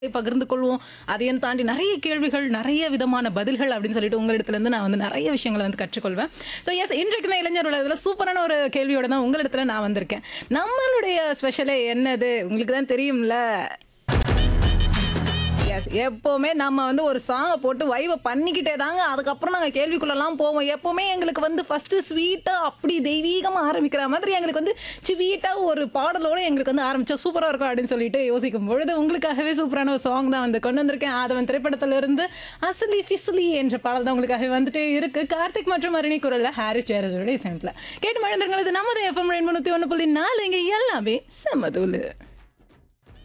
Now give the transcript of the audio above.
பகிர்ந்து கொள்வோம் அதையும் தாண்டி நிறைய கேள்விகள் நிறைய விதமான பதில்கள் அப்படின்னு சொல்லிட்டு உங்களிடத்துல இருந்து நான் வந்து நிறைய விஷயங்களை வந்து கற்றுக்கொள்வேன் ஸோ எஸ் இன்றைக்கு நான் இளைஞர் உலகத்தில் சூப்பரான ஒரு கேள்வியோட தான் உங்களிடத்துல நான் வந்திருக்கேன் நம்மளுடைய ஸ்பெஷலே என்னது உங்களுக்கு தான் தெரியும்ல எஸ் எப்போவுமே நம்ம வந்து ஒரு சாங்கை போட்டு வைவை பண்ணிக்கிட்டே தாங்க அதுக்கப்புறம் நாங்கள் கேள்விக்குள்ளெல்லாம் போவோம் எப்போவுமே எங்களுக்கு வந்து ஃபஸ்ட்டு ஸ்வீட்டாக அப்படி தெய்வீகமாக ஆரம்பிக்கிற மாதிரி எங்களுக்கு வந்து ஸ்வீட்டாக ஒரு பாடலோடு எங்களுக்கு வந்து ஆரம்பிச்சா சூப்பராக இருக்கும் அப்படின்னு சொல்லிட்டு யோசிக்கும் பொழுது உங்களுக்காகவே சூப்பரான ஒரு சாங் தான் வந்து கொண்டு வந்திருக்கேன் ஆதவன் திரைப்படத்திலிருந்து அசலி ஃபிஸ்லி என்ற பாடல் தான் உங்களுக்காகவே வந்துட்டே இருக்கு கார்த்திக் மற்றும் அருணி குரலில் ஹாரி சேரஜோட இசையத்தில் கேட்டு மழந்துருங்களது நமது எஃப்எம் ரெண்டு முந்நூற்றி ஒன்று புள்ளி நாலு இங்கே எல்லாமே செம்மதூள்